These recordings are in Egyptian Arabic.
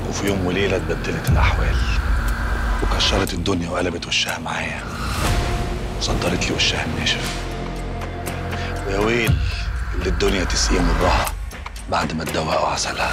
وفي يوم وليلة اتبدلت الأحوال وكشرت الدنيا وقلبت وشها معايا صدرت لي وشها الناشف ويا ويل اللي الدنيا تسقيه مرها بعد ما تدوقوا عسلها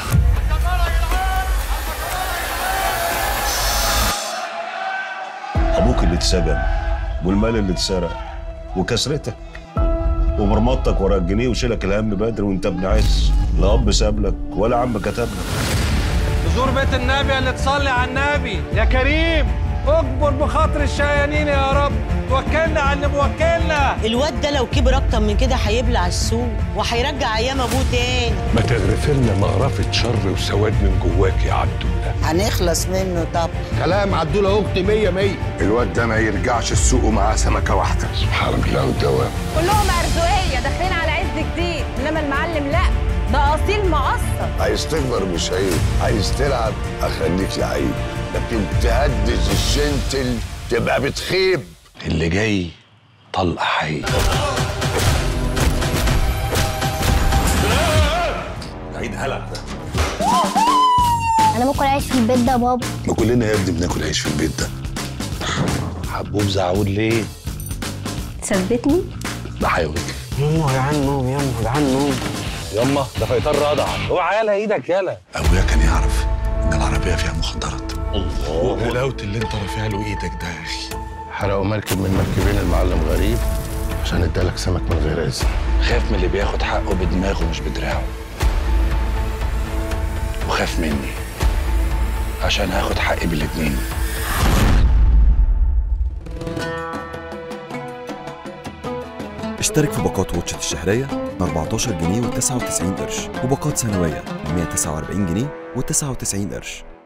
ابوك اللي اتسجن والمال اللي اتسرق وكسرتك ومرمطتك ورا الجنيه وشيلك الهم بدري وانت ابن عز لا اب ساب لك ولا عم كتب لك زور بيت النبي اللي تصلي على النبي يا كريم اكبر بخاطر الشيانين يا رب توكلنا على اللي موكلنا الواد ده لو كبر اكتر من كده هيبلع السوق وهيرجع ايام ابوه تاني ما تغرف لنا مغرفة شر وسواد من جواك يا عبدولة هنخلص منه طب كلام عدولة اختي مية مية الواد ده ما يرجعش السوق ومعاه سمكه واحده سبحان الله والدوام كلهم ارزقيه داخلين على عز جديد انما المعلم لا ده اصيل مقصر عايز تكبر مش عيب عايز تلعب اخليك لعيب لكن تهدز الجنتل تبقى بتخيب اللي جاي طلقة حي عيد هلع ده انا ممكن اعيش في البيت ده يا بابا ما كلنا يا ابني بناكل عيش في البيت ده حبوب زعود ليه؟ تثبتني ده هيوجع يمه يا عم نوم يمه يا عم نوم يما ده فيطار رضع اوعى يالا ايدك يالا ابويا كان يعرف ان العربيه فيها مخدرات الله وغلاوه اللي انت رافع له ايدك ده يا اخي حرقوا مركب من مركبين المعلم غريب عشان ادالك سمك من غير اذن خاف من اللي بياخد حقه بدماغه مش بدراعه وخاف مني عشان هاخد حقي بالاتنين اشترك في باقات واتشت الشهرية ب 14 جنيه و99 قرش وباقات سنوية ب 149 جنيه و99 قرش